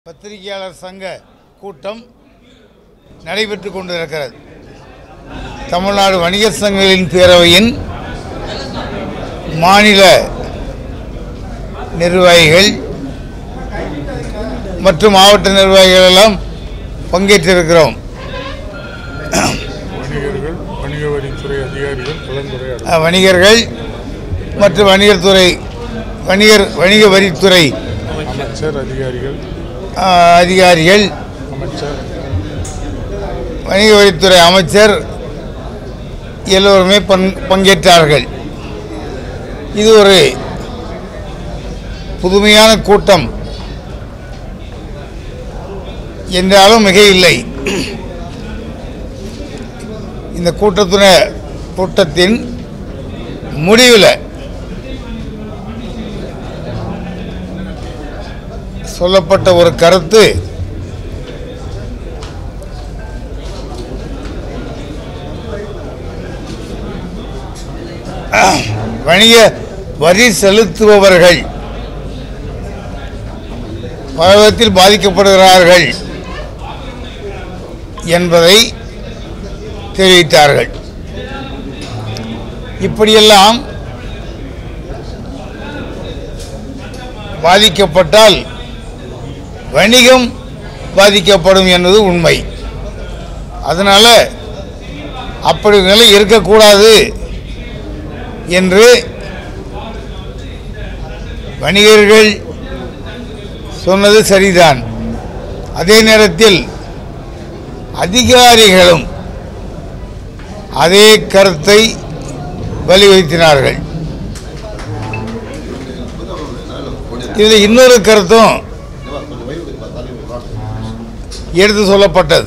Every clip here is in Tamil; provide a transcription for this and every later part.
பத்திரிகையாளர் சங்க கூட்டம் நடைபெற்று கொண்டிருக்கிறது தமிழ்நாடு வணிகர் சங்கங்களின் பேரவையின் மாநில நிர்வாகிகள் மற்றும் மாவட்ட நிர்வாகிகள் எல்லாம் பங்கேற்றிருக்கிறோம் வணிகர்கள் வணிக வரித்துறை அதிகாரிகள் கலந்துரையாடல் அஹ், வணிகர்கள் மற்றும் வணிகர் துறை வணிகர் வணிக வரித்துறை அமைச்சர் அதிகாரிகள் அஹ், அதிகாரிகள் அமைச்சர் வணிக வரித்துறை அமைச்சர் எல்லோருமே பங் பங்கேற்றார்கள் இது ஒரு புதுமையான கூட்டம் என்றாலும் மிக இல்லை இந்த கூட்டத்தின கூட்டத்தின் முடிவில் சொல்லப்பட்ட ஒரு கருத்து வணிக வரி செலுத்துபவர்கள் பலவிதத்தில் பாதிக்கப்படுகிறார்கள் என்பதை தெரிவித்தார்கள் இப்படியெல்லாம் பாதிக்கப்பட்டால் வணிகம் பாதிக்கப்படும் என்பது உண்மை அதனால அப்படி ஒரு நிலை இருக்கக்கூடாது என்று வணிகர்கள் சொன்னது சரிதான் அதே நேரத்தில் அதிகாரிகளும் அதே கருத்தை வலியுறுத்தினார்கள் இதில் இன்னொரு கருத்தும் எடுத்து சொல்லப்பட்டது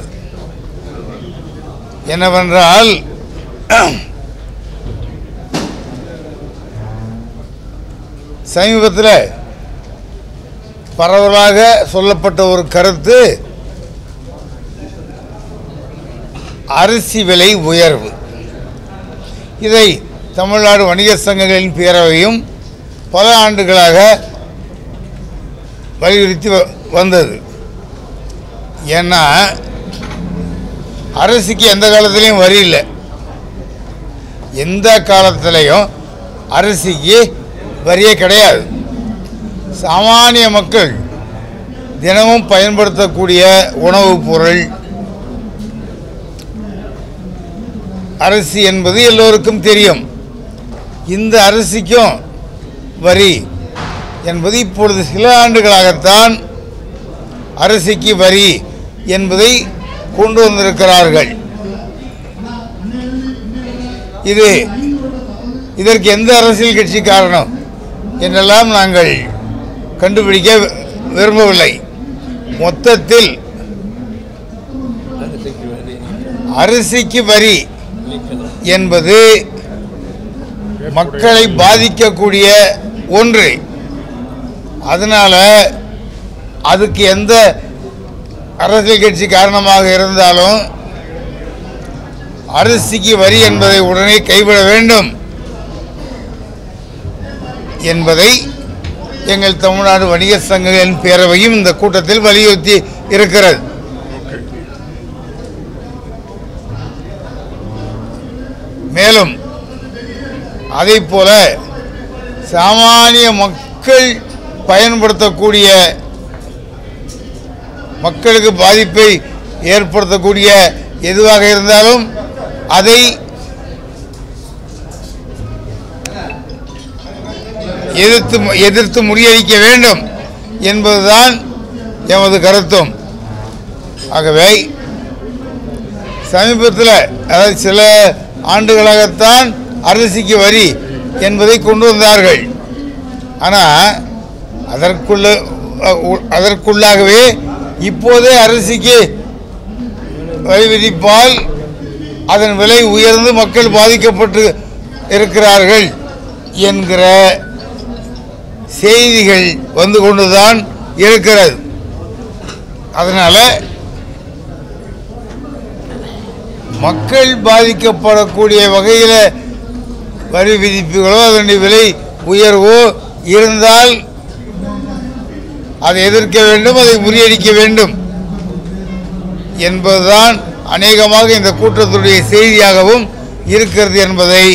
என்னவென்றால் சமீபத்தில் பரவலாக சொல்லப்பட்ட ஒரு கருத்து அரிசி விலை உயர்வு இதை தமிழ்நாடு வணிகர் சங்கங்களின் பேரவையும் பல ஆண்டுகளாக வலியுறுத்தி வ- வந்தது ஏன்னா அரிசிக்கு எந்த காலத்துலேயும் வரி இல்லை எந்த காலத்திலையும் அரிசிக்கு வரியே கிடையாது சாமானிய மக்கள் தினமும் பயன்படுத்தக்கூடிய உணவுப் பொருள் அரிசி என்பது எல்லோருக்கும் தெரியும் இந்த அரிசிக்கும் வரி என்பது இப்பொழுது சில ஆண்டுகளாகத்தான் அரிசிக்கு வரி என்பதை கொண்டு வந்திருக்கிறார்கள் இது இதற்கு எந்த அரசியல் கட்சி காரணம் என்றெல்லாம் நாங்கள் கண்டுபிடிக்க வி- விரும்பவில்லை மொத்தத்தில் அரிசிக்கு வரி என்பது மக்களை பாதிக்கக்கூடிய ஒன்று அதனால அதுக்கு எந்த அரசியல் கட்சி காரணமாக இருந்தாலும் அரிசிக்கு வரி என்பதை உடனே கைவிட வேண்டும் என்பதை எங்கள் தமிழ்நாடு வணிகர் சங்கங்களின் பேரவையும் இந்த கூட்டத்தில் வலியுறுத்தி இருக்கிறது மேலும் அதை போல சாமானிய மக்கள் பயன்படுத்தக்கூடிய மக்களுக்கு பாதிப்பை ஏற்படுத்தக்கூடிய எதுவாக இருந்தாலும் அதை எதிர்த்து எதிர்த்து முறியடிக்க வேண்டும் என்பதுதான் எமது கருத்தும் ஆகவே சமீபத்தில் அதாவது சில ஆண்டுகளாகத்தான் அரிசிக்கு வரி என்பதை கொண்டு வந்தார்கள் ஆனால் அதற்குள்ள அ- உ- அதற்குள்ளாகவே இப்போதே அரிசிக்கு வரி விதிப்பால் அதன் விலை உயர்ந்து மக்கள் பாதிக்கப்பட்டு இருக்கிறார்கள் என்கிற செய்திகள் வந்து கொண்டுதான் இருக்கிறது அதனால் மக்கள் பாதிக்கப்படக்கூடிய வகையில் வரி விதிப்புகளோ அதனுடைய விலை உயர்வோ இருந்தால் அதை எதிர்க்க வேண்டும் அதை முறியடிக்க வேண்டும் என்பதுதான் அநேகமாக இந்த கூட்டத்துடைய செய்தியாகவும் இருக்கிறது என்பதை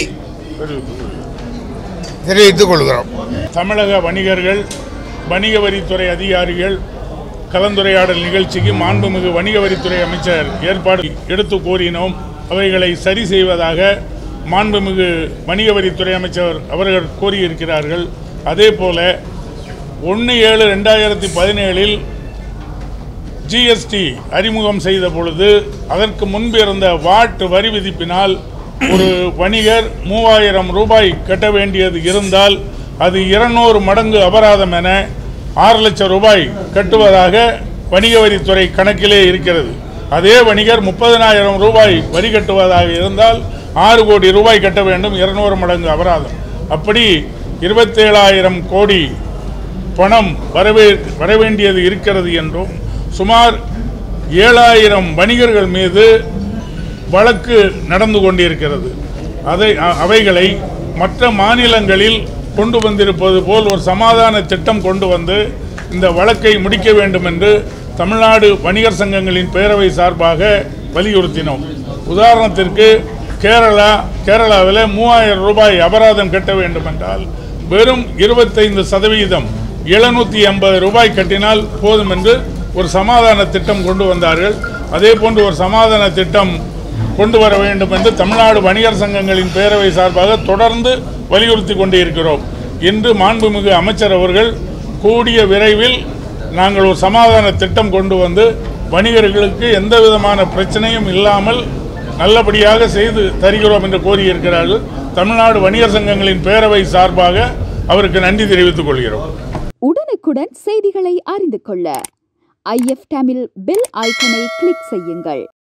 தெரிவித்துக் கொள்கிறோம் தமிழக வணிகர்கள் வணிக வரித்துறை அதிகாரிகள் கலந்துரையாடல் நிகழ்ச்சிக்கு மாண்புமிகு வணிக வரித்துறை அமைச்சர் ஏற்பாடு எடுத்து கூறினோம் அவைகளை சரி செய்வதாக மாண்புமிகு வணிக வரித்துறை அமைச்சர் அவர்கள் கூறியிருக்கிறார்கள் அதே போல ஒன்று ஏழு ரெண்டாயிரத்தி பதினேழில் ஜிஎஸ்டி அறிமுகம் செய்த பொழுது அதற்கு முன்பு இருந்த வாட் வரி விதிப்பினால் ஒரு வணிகர் மூவாயிரம் ரூபாய் கட்ட வேண்டியது இருந்தால் அது இருநூறு மடங்கு அபராதம் என ஆறு லட்சம் ரூபாய் கட்டுவதாக வணிக வரித்துறை கணக்கிலே இருக்கிறது அதே வணிகர் முப்பதனாயிரம் ரூபாய் வரி கட்டுவதாக இருந்தால் ஆறு கோடி ரூபாய் கட்ட வேண்டும் இருநூறு மடங்கு அபராதம் அப்படி இருபத்தேழாயிரம் கோடி பணம் வரவே வரவேண்டியது இருக்கிறது என்றும் சுமார் ஏழாயிரம் வணிகர்கள் மீது வழக்கு நடந்து கொண்டிருக்கிறது அதை அ- அவைகளை மற்ற மாநிலங்களில் கொண்டு வந்திருப்பது போல் ஒரு சமாதான திட்டம் கொண்டு வந்து இந்த வழக்கை முடிக்க வேண்டும் என்று தமிழ்நாடு வணிகர் சங்கங்களின் பேரவை சார்பாக வலியுறுத்தினோம் உதாரணத்திற்கு கேரளா கேரளாவில் மூவாயிரம் ரூபாய் அபராதம் கட்ட வேண்டும் என்றால் வெறும் இருபத்தைந்து சதவீதம் எழுநூற்றி ஐம்பது ரூபாய் கட்டினால் போதும் என்று ஒரு சமாதான திட்டம் கொண்டு வந்தார்கள் அதே போன்று ஒரு சமாதான திட்டம் கொண்டு வர வேண்டும் என்று தமிழ்நாடு வணிகர் சங்கங்களின் பேரவை சார்பாக தொடர்ந்து வலியுறுத்தி கொண்டிருக்கிறோம் இன்று மாண்புமிகு அமைச்சர் அவர்கள் கூடிய விரைவில் நாங்கள் ஒரு சமாதான திட்டம் கொண்டு வந்து வணிகர்களுக்கு எந்த விதமான பிரச்சனையும் இல்லாமல் நல்லபடியாக செய்து தருகிறோம் என்று கூறியிருக்கிறார்கள் தமிழ்நாடு வணிகர் சங்கங்களின் பேரவை சார்பாக அவருக்கு நன்றி தெரிவித்துக் கொள்கிறோம் உடனுக்குடன் செய்திகளை அறிந்து கொள்ள ஐஎஃப் தமிழ் பெல் ஐக்கனை கிளிக் செய்யுங்கள்